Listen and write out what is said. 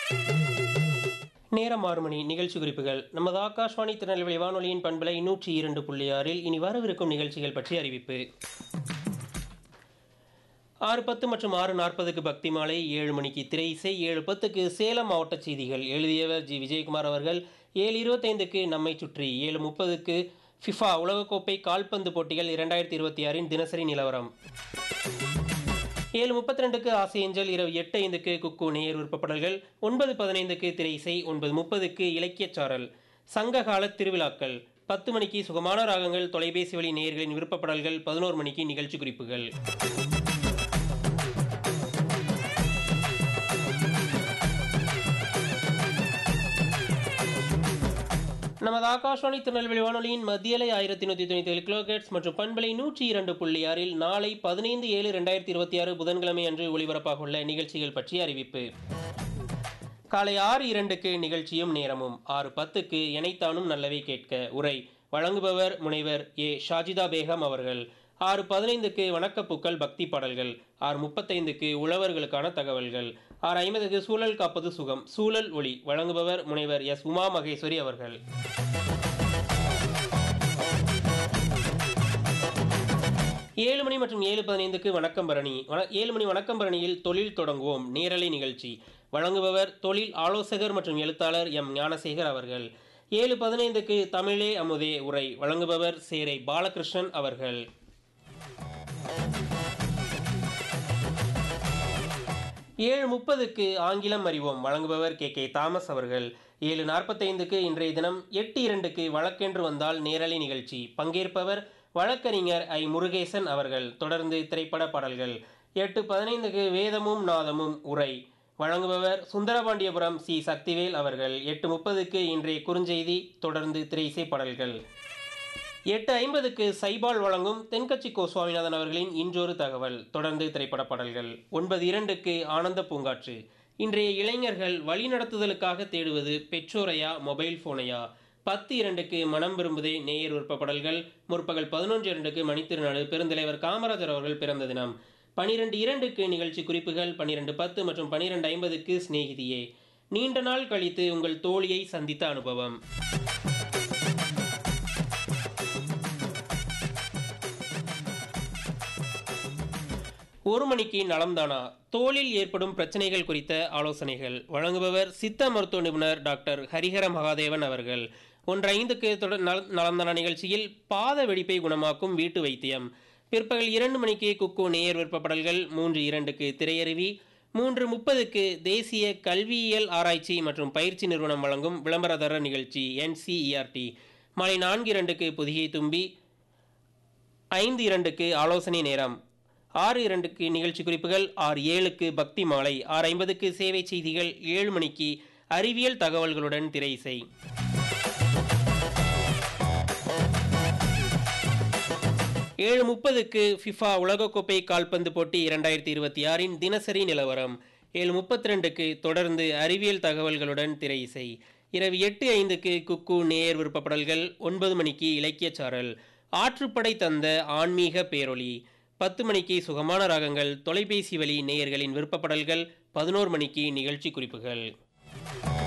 நேரம் ஆறு மணி நிகழ்ச்சி குறிப்புகள் நமது ஆகாஷ்வாணி திருநெல்வேலி வானொலியின் பண்பலை நூற்றி இரண்டு புள்ளி ஆறில் இனி வரவிருக்கும் நிகழ்ச்சிகள் பற்றி அறிவிப்பு ஆறு பத்து மற்றும் ஆறு நாற்பதுக்கு பக்தி மாலை ஏழு மணிக்கு திரை இசை ஏழு பத்துக்கு சேலம் மாவட்ட செய்திகள் எழுதியவர் ஜி விஜயகுமார் அவர்கள் ஏழு இருபத்தைந்துக்கு நம்மை சுற்றி ஏழு முப்பதுக்கு ஃபிஃபா உலகக்கோப்பை கால்பந்து போட்டிகள் இரண்டாயிரத்தி இருபத்தி ஆறின் தினசரி நிலவரம் ஏழு முப்பத்தி ரெண்டுக்கு ஆசையஞ்சல் இரவு எட்டு ஐந்துக்கு குக்கு நேர் விருப்பப்படல்கள் ஒன்பது பதினைந்துக்கு திரை இசை ஒன்பது முப்பதுக்கு இலக்கியச் சாரல் சங்ககால திருவிழாக்கள் பத்து மணிக்கு சுகமான ராகங்கள் தொலைபேசி வழி நேயர்களின் விருப்பப்படல்கள் பதினோரு மணிக்கு நிகழ்ச்சி குறிப்புகள் நமது ஆகாஷ்வாணி திருநெல்வேலி வானொலியின் மத்தியலை ஆயிரத்தி நூற்றி தொண்ணூற்றி ஏழு கிலோகேட்ஸ் மற்றும் பண்பலை நூற்றி இரண்டு புள்ளி ஆறில் நாளை பதினைந்து ஏழு ரெண்டாயிரத்தி இருபத்தி ஆறு புதன்கிழமை அன்று ஒளிபரப்பாக உள்ள நிகழ்ச்சிகள் பற்றிய அறிவிப்பு காலை ஆறு இரண்டுக்கு நிகழ்ச்சியும் நேரமும் ஆறு பத்துக்கு எனைத்தானும் நல்லவை கேட்க உரை வழங்குபவர் முனைவர் ஏ ஷாஜிதா பேகம் அவர்கள் ஆறு பதினைந்துக்கு வணக்கப்பூக்கள் பக்தி பாடல்கள் ஆறு முப்பத்தைந்துக்கு உழவர்களுக்கான தகவல்கள் ஆறு ஐம்பதுக்கு சூழல் காப்பது சுகம் சூழல் ஒளி வழங்குபவர் முனைவர் எஸ் உமா மகேஸ்வரி அவர்கள் ஏழு மணி மற்றும் ஏழு பதினைந்துக்கு வணக்கம் பரணி வண ஏழு மணி வணக்கம் பரணியில் தொழில் தொடங்குவோம் நேரலை நிகழ்ச்சி வழங்குபவர் தொழில் ஆலோசகர் மற்றும் எழுத்தாளர் எம் ஞானசேகர் அவர்கள் ஏழு பதினைந்துக்கு தமிழே அமுதே உரை வழங்குபவர் சேரை பாலகிருஷ்ணன் அவர்கள் ஏழு முப்பதுக்கு ஆங்கிலம் அறிவோம் வழங்குபவர் கே கே தாமஸ் அவர்கள் ஏழு நாற்பத்தைந்துக்கு இன்றைய தினம் எட்டு இரண்டுக்கு வழக்கென்று வந்தால் நேரலை நிகழ்ச்சி பங்கேற்பவர் வழக்கறிஞர் ஐ முருகேசன் அவர்கள் தொடர்ந்து திரைப்பட பாடல்கள் எட்டு பதினைந்துக்கு வேதமும் நாதமும் உரை வழங்குபவர் சுந்தரபாண்டியபுரம் சி சக்திவேல் அவர்கள் எட்டு முப்பதுக்கு இன்றைய குறுஞ்செய்தி தொடர்ந்து திரைசை பாடல்கள் எட்டு ஐம்பதுக்கு சைபால் வழங்கும் தென்கட்சி கோ சுவாமிநாதன் அவர்களின் இன்றொரு தகவல் தொடர்ந்து திரைப்பட பாடல்கள் ஒன்பது இரண்டுக்கு ஆனந்த பூங்காற்று இன்றைய இளைஞர்கள் வழிநடத்துதலுக்காக தேடுவது பெற்றோரையா மொபைல் போனையா பத்து இரண்டுக்கு மனம் விரும்புதே நேயர் விருப்பப்படல்கள் முற்பகல் பதினொன்று இரண்டுக்கு மணித்திருநாடு பெருந்தலைவர் காமராஜர் அவர்கள் பிறந்த தினம் பனிரெண்டு இரண்டுக்கு நிகழ்ச்சி குறிப்புகள் பனிரெண்டு பத்து மற்றும் பனிரெண்டு ஐம்பதுக்கு சிநேகிதியே நீண்ட நாள் கழித்து உங்கள் தோழியை சந்தித்த அனுபவம் ஒரு மணிக்கு நலம்தானா தோலில் ஏற்படும் பிரச்சனைகள் குறித்த ஆலோசனைகள் வழங்குபவர் சித்த மருத்துவ நிபுணர் டாக்டர் ஹரிஹர மகாதேவன் அவர்கள் ஒன்று ஐந்துக்கு தொடர் நல நலம்தானா நிகழ்ச்சியில் பாத வெடிப்பை குணமாக்கும் வீட்டு வைத்தியம் பிற்பகல் இரண்டு மணிக்கு குக்கு நேயர் விருப்பப்படல்கள் மூன்று இரண்டுக்கு திரையருவி மூன்று முப்பதுக்கு தேசிய கல்வியியல் ஆராய்ச்சி மற்றும் பயிற்சி நிறுவனம் வழங்கும் விளம்பரதர நிகழ்ச்சி என்சிஇஆர்டி மாலை நான்கு இரண்டுக்கு புதிகை தும்பி ஐந்து இரண்டுக்கு ஆலோசனை நேரம் ஆறு இரண்டுக்கு நிகழ்ச்சி குறிப்புகள் ஆறு ஏழுக்கு பக்தி மாலை ஆறு ஐம்பதுக்கு சேவை செய்திகள் ஏழு மணிக்கு அறிவியல் தகவல்களுடன் திரை இசை ஏழு முப்பதுக்கு ஃபிஃபா உலகக்கோப்பை கால்பந்து போட்டி இரண்டாயிரத்தி இருபத்தி ஆறின் தினசரி நிலவரம் ஏழு முப்பத்தி ரெண்டுக்கு தொடர்ந்து அறிவியல் தகவல்களுடன் திரை இசை இரவு எட்டு ஐந்துக்கு குக்கு நேர் விருப்பப்படல்கள் ஒன்பது மணிக்கு இலக்கியச் சாரல் ஆற்றுப்படை தந்த ஆன்மீக பேரொளி பத்து மணிக்கு சுகமான ராகங்கள் தொலைபேசி வழி நேயர்களின் விருப்பப்படல்கள் பதினோரு மணிக்கு நிகழ்ச்சி குறிப்புகள்